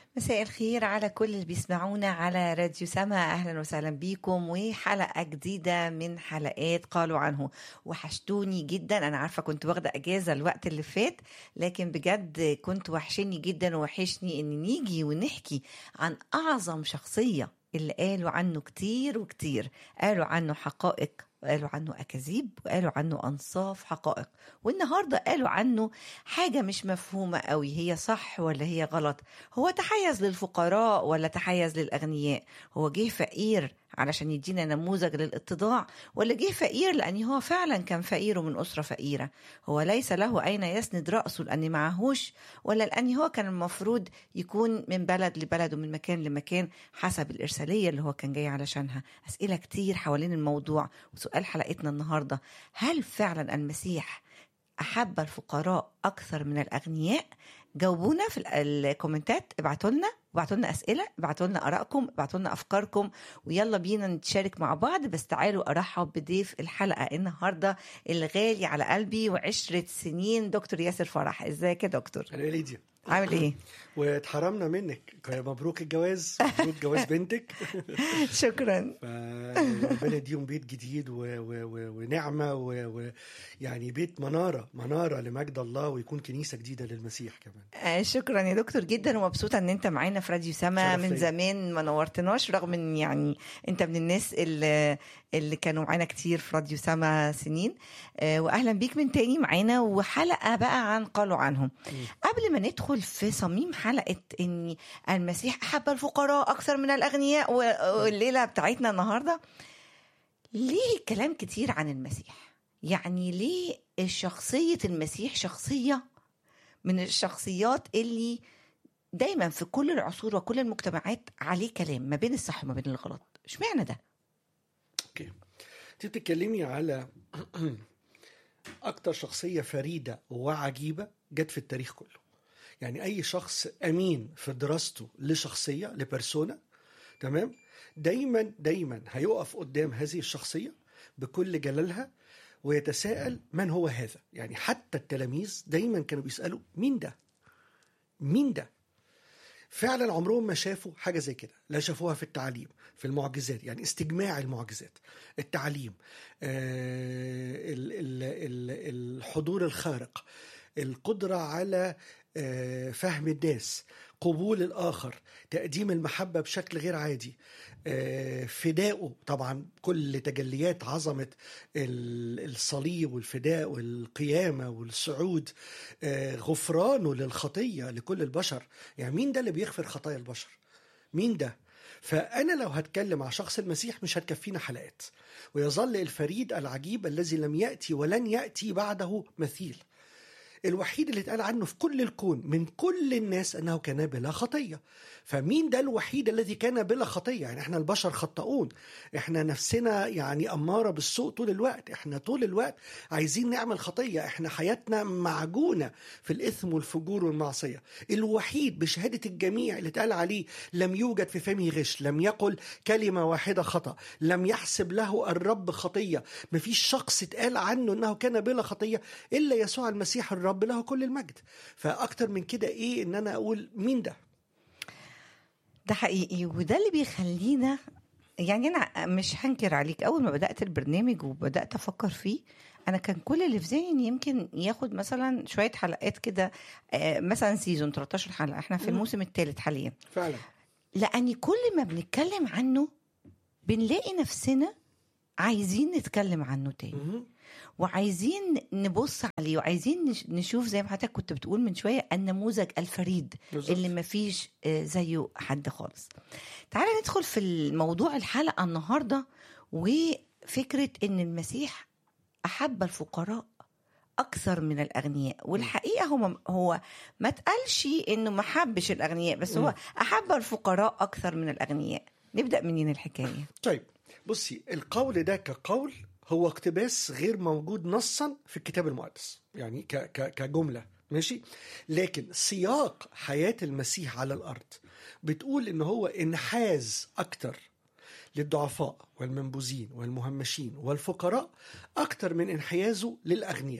مساء الخير على كل اللي بيسمعونا على راديو سما اهلا وسهلا بيكم وحلقه جديده من حلقات قالوا عنه وحشتوني جدا انا عارفه كنت واخده اجازه الوقت اللي فات لكن بجد كنت وحشني جدا وحشني ان نيجي ونحكي عن اعظم شخصيه اللي قالوا عنه كتير وكتير قالوا عنه حقائق وقالوا عنه أكاذيب وقالوا عنه أنصاف حقائق والنهاردة قالوا عنه حاجة مش مفهومة قوي هي صح ولا هي غلط هو تحيز للفقراء ولا تحيز للأغنياء هو جه فقير علشان يدينا نموذج للاتضاع ولا جه فقير لأن هو فعلا كان فقير ومن أسرة فقيرة هو ليس له أين يسند رأسه لأن معهوش ولا لأن هو كان المفروض يكون من بلد لبلد ومن مكان لمكان حسب الإرسالية اللي هو كان جاي علشانها أسئلة كتير حوالين الموضوع وسؤال حلقتنا النهاردة هل فعلا المسيح أحب الفقراء أكثر من الأغنياء جاوبونا في الكومنتات ابعتوا لنا ابعتوا لنا اسئله ابعتوا لنا ارائكم ابعتوا لنا افكاركم ويلا بينا نتشارك مع بعض بس تعالوا ارحب بضيف الحلقه النهارده الغالي على قلبي وعشره سنين دكتور ياسر فرح ازيك يا دكتور انا ليديا عامل ايه واتحرمنا منك مبروك الجواز مبروك جواز بنتك شكرا فربنا يديهم بيت جديد و... و... و... ونعمه ويعني و... بيت مناره مناره لمجد الله ويكون كنيسه جديده للمسيح كمان آه شكرا يا دكتور جدا ومبسوطه ان انت معانا في راديو سما شرف من ليا. زمان ما نورتناش رغم ان يعني انت من الناس اللي اللي كانوا معانا كتير في راديو سما سنين آه واهلا بيك من تاني معانا وحلقه بقى عن قالوا عنهم قبل ما ندخل في صميم حلقه ان المسيح احب الفقراء اكثر من الاغنياء و- والليله بتاعتنا النهارده ليه كلام كتير عن المسيح يعني ليه شخصيه المسيح شخصيه من الشخصيات اللي دايما في كل العصور وكل المجتمعات عليه كلام ما بين الصح وما بين الغلط اشمعنى ده اوكي انت بتتكلمي على اكتر شخصيه فريده وعجيبه جت في التاريخ كله يعني اي شخص امين في دراسته لشخصيه لبرسونا تمام دايما دايما هيقف قدام هذه الشخصيه بكل جلالها ويتساءل من هو هذا يعني حتى التلاميذ دايما كانوا بيسالوا مين ده مين ده فعلا عمرهم ما شافوا حاجه زي كده لا شافوها في التعليم في المعجزات يعني استجماع المعجزات التعليم آه، ال- ال- ال- الحضور الخارق القدره على آه، فهم الناس قبول الاخر تقديم المحبه بشكل غير عادي آه، فدائه طبعا كل تجليات عظمه ال- الصليب والفداء والقيامه والصعود آه، غفرانه للخطيه لكل البشر يعني مين ده اللي بيغفر خطايا البشر مين ده فأنا لو هتكلم عن شخص المسيح مش هتكفينا حلقات ويظل الفريد العجيب الذي لم يأتي ولن يأتي بعده مثيل الوحيد اللي اتقال عنه في كل الكون من كل الناس انه كان بلا خطيه فمين ده الوحيد الذي كان بلا خطيه يعني احنا البشر خطاؤون احنا نفسنا يعني اماره بالسوء طول الوقت احنا طول الوقت عايزين نعمل خطيه احنا حياتنا معجونه في الاثم والفجور والمعصيه الوحيد بشهاده الجميع اللي اتقال عليه لم يوجد في فمه غش لم يقل كلمه واحده خطا لم يحسب له الرب خطيه مفيش شخص اتقال عنه انه كان بلا خطيه الا يسوع المسيح الرب له كل المجد فاكتر من كده ايه ان انا اقول مين ده ده حقيقي وده اللي بيخلينا يعني انا مش هنكر عليك اول ما بدات البرنامج وبدات افكر فيه انا كان كل اللي في ذهني يمكن ياخد مثلا شويه حلقات كده آه، مثلا سيزون 13 حلقه احنا في الموسم الثالث حاليا فعلا لاني كل ما بنتكلم عنه بنلاقي نفسنا عايزين نتكلم عنه تاني مهم. وعايزين نبص عليه وعايزين نش- نشوف زي ما حضرتك كنت بتقول من شويه النموذج الفريد بالظبط. اللي ما فيش زيه حد خالص تعالى ندخل في الموضوع الحلقه النهارده وفكره ان المسيح احب الفقراء اكثر من الاغنياء والحقيقه هو هو ما تقالش انه ما حبش الاغنياء بس هو احب الفقراء اكثر من الاغنياء نبدا منين الحكايه طيب بصي القول ده كقول هو اقتباس غير موجود نصا في الكتاب المقدس يعني ك ك كجمله ماشي لكن سياق حياه المسيح على الارض بتقول ان هو انحاز اكتر للضعفاء والمنبوذين والمهمشين والفقراء اكتر من انحيازه للاغنياء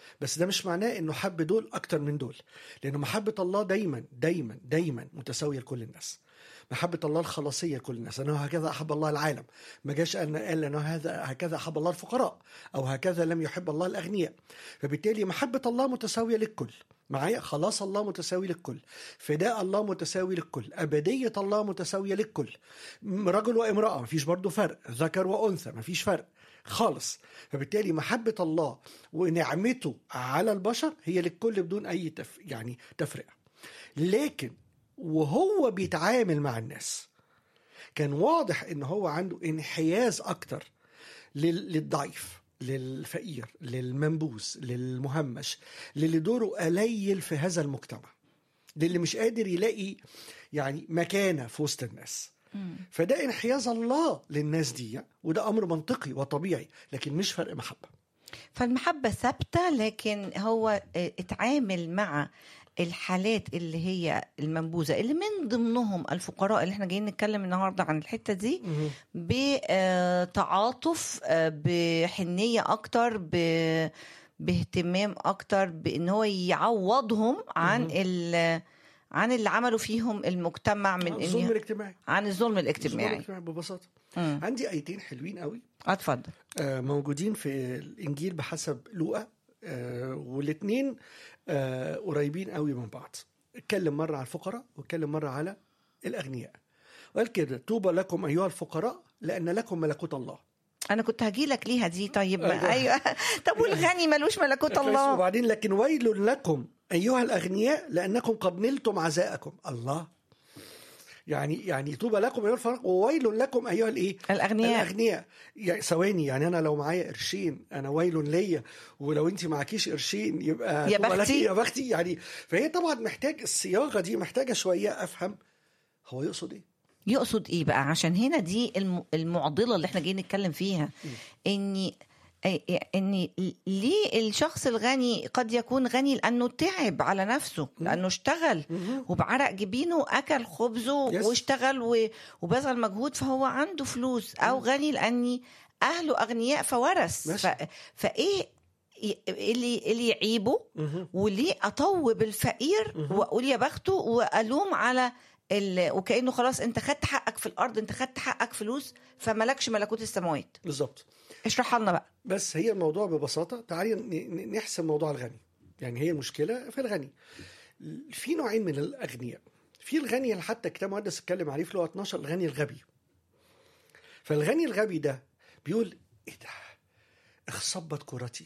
بس ده مش معناه انه حب دول اكتر من دول لانه محبه الله دايما دايما دايما متساويه لكل الناس محبة الله الخلاصية لكل الناس أنه هكذا أحب الله العالم ما جاش أن قال أنه هذا هكذا أحب الله الفقراء أو هكذا لم يحب الله الأغنياء فبالتالي محبة الله متساوية للكل معايا خلاص الله متساوي للكل فداء الله متساوي للكل أبدية الله متساوية للكل رجل وامرأة مفيش برضو فرق ذكر وأنثى مفيش فرق خالص فبالتالي محبة الله ونعمته على البشر هي للكل بدون أي تف... يعني تفرقة لكن وهو بيتعامل مع الناس كان واضح ان هو عنده انحياز اكتر لل- للضعيف للفقير للمنبوس للمهمش للي دوره قليل في هذا المجتمع للي مش قادر يلاقي يعني مكانه في وسط الناس فده انحياز الله للناس دي وده امر منطقي وطبيعي لكن مش فرق محبه فالمحبة ثابتة لكن هو آه، اتعامل مع الحالات اللي هي المنبوذة اللي من ضمنهم الفقراء اللي احنا جايين نتكلم النهاردة عن الحتة دي بتعاطف آه، بحنية أكتر ب- باهتمام أكتر بأن هو يعوضهم عن مهم. ال عن اللي عملوا فيهم المجتمع من الظلم إن الاجتماعي عن الظلم الظلم الاجتماعي الاجتماعي ببساطه مم. عندي ايتين حلوين قوي اتفضل آه، موجودين في الانجيل بحسب لوقا والاثنين قريبين قوي من بعض اتكلم مره على الفقراء واتكلم مره على الاغنياء وقال كده طوبى لكم ايها الفقراء لان لكم ملكوت الله انا كنت هجيلك ليها دي طيب أيوة. ما ايوه طب والغني ملوش ملكوت كويس، الله وبعدين لكن ويل لكم ايها الاغنياء لانكم قد نلتم عزاءكم الله يعني يعني طوبى لكم ايها الفقراء وويل لكم ايها الايه الاغنياء الاغنياء يعني ثواني يعني انا لو معايا قرشين انا ويل ليا ولو انت معكيش قرشين يبقى يا طوبى لك بختي. يا بختي يعني فهي طبعا محتاج الصياغه دي محتاجه شويه افهم هو يقصد ايه يقصد ايه بقى عشان هنا دي الم- المعضله اللي احنا جايين نتكلم فيها اني أي- اني ليه الشخص الغني قد يكون غني لانه تعب على نفسه لانه اشتغل وبعرق جبينه اكل خبزه Yes. واشتغل و- وبذل مجهود فهو عنده فلوس او غني لاني اهله اغنياء فورث ماشي. ف... فايه ي- اللي اللي يعيبه مهم. وليه اطوب الفقير واقول يا بخته والوم على ال... وكانه خلاص انت خدت حقك في الارض انت خدت حقك فلوس فملكش ملكوت السماوات بالظبط اشرحها لنا بقى بس هي الموضوع ببساطه تعالي ن- ن- نحسم موضوع الغني يعني هي المشكله في الغني في نوعين من الاغنياء في الغني اللي حتى كتاب مقدس اتكلم عليه في لغه 12 الغني الغبي فالغني الغبي ده بيقول ايه ده اخصبت كرتي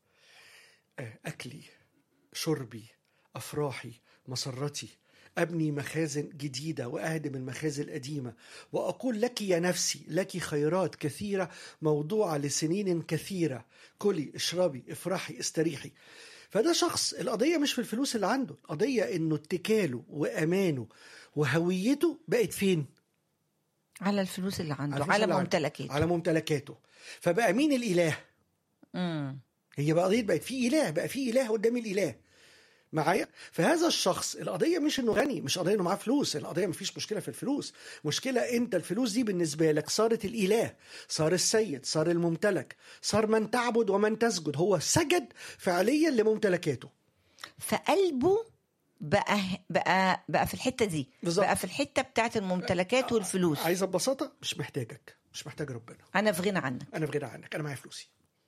آه، اكلي شربي افراحي مسرتي ابني مخازن جديده واهدم المخازن القديمه واقول لك يا نفسي لك خيرات كثيره موضوعه لسنين كثيره كلي اشربي افرحي استريحي فده شخص القضيه مش في الفلوس اللي عنده القضيه انه اتكاله وامانه وهويته بقت فين على الفلوس اللي عنده على, الفلوس اللي عنده. ممتلكاته على ممتلكاته فبقى مين الاله امم هي بقى قضيه بقت في اله بقى في اله قدام الاله معايا فهذا الشخص القضيه مش انه غني مش قضيه انه معاه فلوس القضيه مفيش مشكله في الفلوس مشكله انت الفلوس دي بالنسبه لك صارت الاله صار السيد صار الممتلك صار من تعبد ومن تسجد هو سجد فعليا لممتلكاته فقلبه بقى بقى بقى في الحته دي بالظبط. بقى في الحته بتاعت الممتلكات والفلوس عايزه ببساطه مش محتاجك مش محتاج ربنا انا في غنى عنك انا في غنى عنك انا معايا فلوسي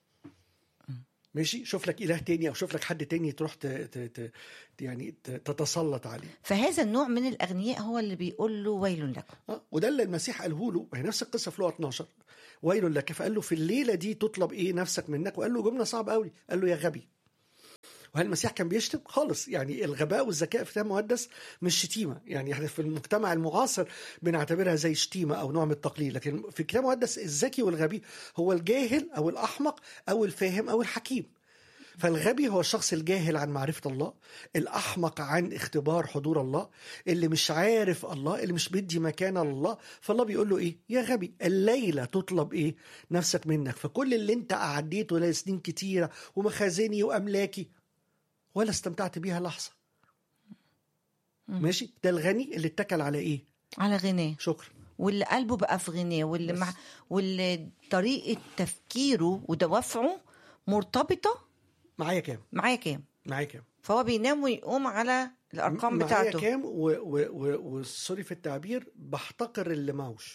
ماشي شوف لك اله تاني او شوف لك حد تاني تروح ت... ت... ت... يعني ت- تتسلط عليه فهذا النوع من الاغنياء هو اللي بيقول له ويل لكم اه وده اللي المسيح قاله له وهي نفس القصه في لقا 12 ويل لك فقال له في الليله دي تطلب ايه نفسك منك وقال له جمله صعبه قوي قال له يا غبي وهل المسيح كان بيشتم خالص يعني الغباء والذكاء في الكتاب المقدس مش شتيمه يعني احنا في المجتمع المعاصر بنعتبرها زي شتيمه او نوع من التقليل لكن في الكتاب المقدس الذكي والغبي هو الجاهل او الاحمق او الفاهم او الحكيم فالغبي هو الشخص الجاهل عن معرفة الله الأحمق عن اختبار حضور الله اللي مش عارف الله اللي مش بيدي مكانة لله فالله بيقول له إيه يا غبي الليلة تطلب إيه نفسك منك فكل اللي انت أعديته لسنين كتيرة ومخازني وأملاكي ولا استمتعت بيها لحظة ماشي ده الغني اللي اتكل على إيه على غناه شكرا واللي قلبه بقى في غناه واللي بس. مع واللي طريقه تفكيره ودوافعه مرتبطه معايا كام معايا كام معايا كام فهو بينام ويقوم على الارقام معايا بتاعته كام و- و- و- وسوري في التعبير بحتقر اللي معوش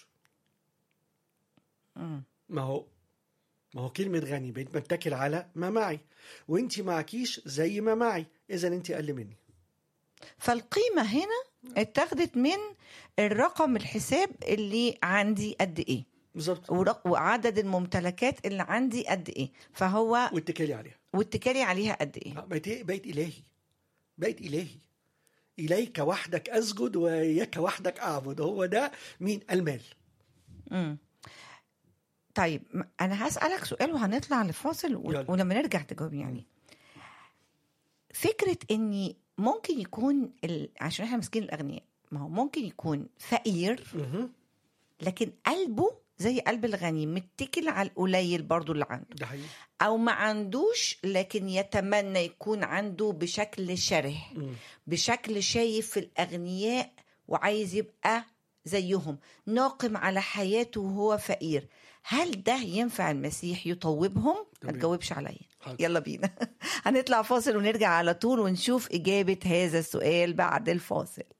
مم. ما هو ما هو كلمة غني بقيت متكل على ما معي وانت معكيش زي ما معي اذا انت اقل مني فالقيمه هنا اتاخدت من الرقم الحساب اللي عندي قد ايه بالظبط ورق- وعدد الممتلكات اللي عندي قد ايه فهو واتكالي عليها واتكالي عليها قد ايه آه، بقيت إيه؟ بقيت الهي بقيت الهي اليك وحدك اسجد واياك وحدك اعبد هو ده مين المال مم. طيب م- انا هسالك سؤال وهنطلع لفاصل و- يلا. ولما نرجع تجاوب يعني فكره اني ممكن يكون ال... عشان احنا ماسكين الاغنياء ما هو ممكن يكون فقير مهم. لكن قلبه زي قلب الغني متكل على القليل برضو اللي عنده ده حقيقي او ما عندوش لكن يتمنى يكون عنده بشكل شره مم. بشكل شايف في الاغنياء وعايز يبقى زيهم ناقم على حياته وهو فقير هل ده ينفع المسيح يطوبهم ما تمام. تجاوبش عليا حاضر. يلا بينا هنطلع فاصل ونرجع على طول ونشوف اجابه هذا السؤال بعد الفاصل